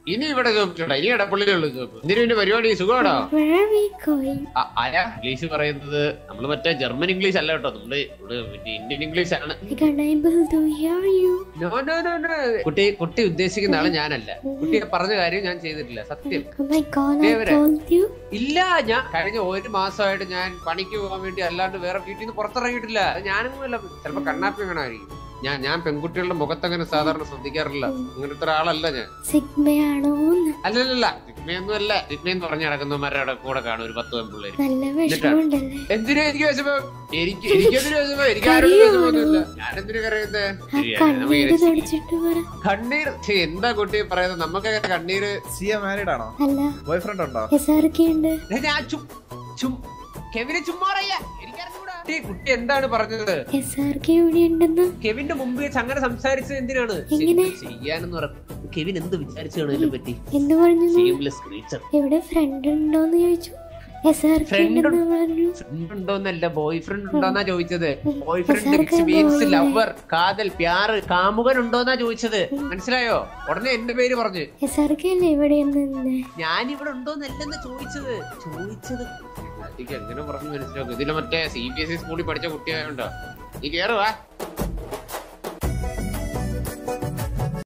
ഇനി ഇവിടെ ചോദിച്ചോടാ ഇനി ഇടപ്പള്ളിയിലുള്ള ചോപ്പ് എന്തിനു പിന്നെ പരിപാടി സുഖമാണോ Where are we going? ആ, ആരാ ഇംഗ്ലീഷ് പറയുന്നത് നമ്മള് മറ്റേ ജർമ്മൻ ഇംഗ്ലീഷ് അല്ല കേട്ടോ നമ്മള് ഇവിടെ മറ്റേ ഇന്ത്യൻ ഇംഗ്ലീഷ് ആണ് I got unable to hear you. No, no, no, no. കുട്ടി കുട്ടി ഉദ്ദേശിക്കുന്ന ആള് ഞാനല്ല കുട്ടി പറഞ്ഞ കാര്യം ഞാൻ ചെയ്തിട്ടില്ല സത്യം Oh my god, I Devre. told you. ഇല്ല ഞാൻ കഴിഞ്ഞ ഒരു മാസമായിട്ട് ഞാൻ പണിക്ക് പോകാൻ വേണ്ടി അല്ലാണ്ട് വേറെ വീട്ടിൽ നിന്ന് പുറത്തിറങ്ങിയിട്ടില്ല അത് ഞാനൊന്നുമല്ല ചിലപ്പോ കണ്ണാപ്പി വേണമായിരിക്കും ഞാൻ ഞാൻ പെൺകുട്ടികളുടെ മുഖത്തങ്ങനെ സാധാരണ ശ്രദ്ധിക്കാറില്ല അങ്ങനത്തെ ഒരാളല്ല ഞാൻ സിഗ്മയാണോ അല്ലല്ല ജിഗ്മയൊന്നും അല്ല ജിഗ്മയെന്ന് പറഞ്ഞു നടക്കുന്നവന്മാരുടെ കൂടെ കാണും ഒരു പത്ത് പെൺപിള്ളേര് നല്ല വിഷമമുണ്ടല്ലേ എന്തിനാ എനിക്ക് വിഷമം എനിക്ക് എനിക്കെന്തിനു വിഷമം എനിക്ക് ആരോടും വിഷമമൊന്നുമില്ല ഞാനെന്തിനു കരയുന്നേ ആ ശരിയാണ് നമുക്ക് കണ്ണീര് ഇങ്ങനെ തുടച്ചിട്ട് പറ കണ്ണീർ ഛെ, എന്താ കുട്ടി പറയുന്നത് നമുക്ക് കണ്ണീര് സിയ മാരീഡ് ആണോ അല്ല ബോയ് ഫ്രണ്ട് ഉണ്ടോ എസ് ആർക്ക് ഉണ്ട് ഏ, ഞാൻ ചും ചും കെവിനെ ചുമ്മാ പറയാ എനിക്കറിഞ്ഞൂടാ കുട്ടി കുട്ടി എന്താണ് പറഞ്ഞത് എസ് ആർക്ക് ഇവിടെ ഉണ്ടെന്ന് കെവിന്റെ മുമ്പ് വെച്ച് അങ്ങനെ സംസാരിച്ചത് എന്തിനാണ് എങ്ങനെ? ശരി, ചെയ്യാനെന്ന് പറഞ്ഞു കെവിൻ എന്ത് വിചാരിച്ചാണ് ഇതിനെ പറ്റി എന്ത് പറഞ്ഞു ഷെയിംലെസ് ക്രീച്ചർ ഇവിടെ ഫ്രണ്ട് ഉണ്ടോന്ന് ചോദിച്ചു എസ് ആർക്ക് Friend ഉണ്ടെന്ന് പറഞ്ഞു ഫ്രണ്ട് ഉണ്ടോന്നല്ല ബോയ് ഫ്രണ്ട് ഉണ്ടോന്നാ ചോദിച്ചത് ബോയ് സാർക്ക് ഫ്രണ്ട് മീൻസ് boy ലവർ കാതൽ പ്യാറ് കാമുകൻ ഉണ്ടോന്നാ ചോദിച്ചത് മനസ്സിലായോ ഉടനെ എന്റെ പേര് പറഞ്ഞു എസ് ആർക്ക് അല്ലേ ഇവിടെ നിന്ന് ഞാൻ ഇവിടെ ഉണ്ടോന്നല്ലെന്ന് ചോദിച്ചത് ചോദിച്ചത് എനിക്ക് എങ്ങനെ പറഞ്ഞു മനസ്സിലാക്കും ഇതില് മറ്റേ സി ബി എസ് ഇ സ്കൂളിൽ പഠിച്ച കുട്ടിയായോണ്ടോ നീ കേറുവാ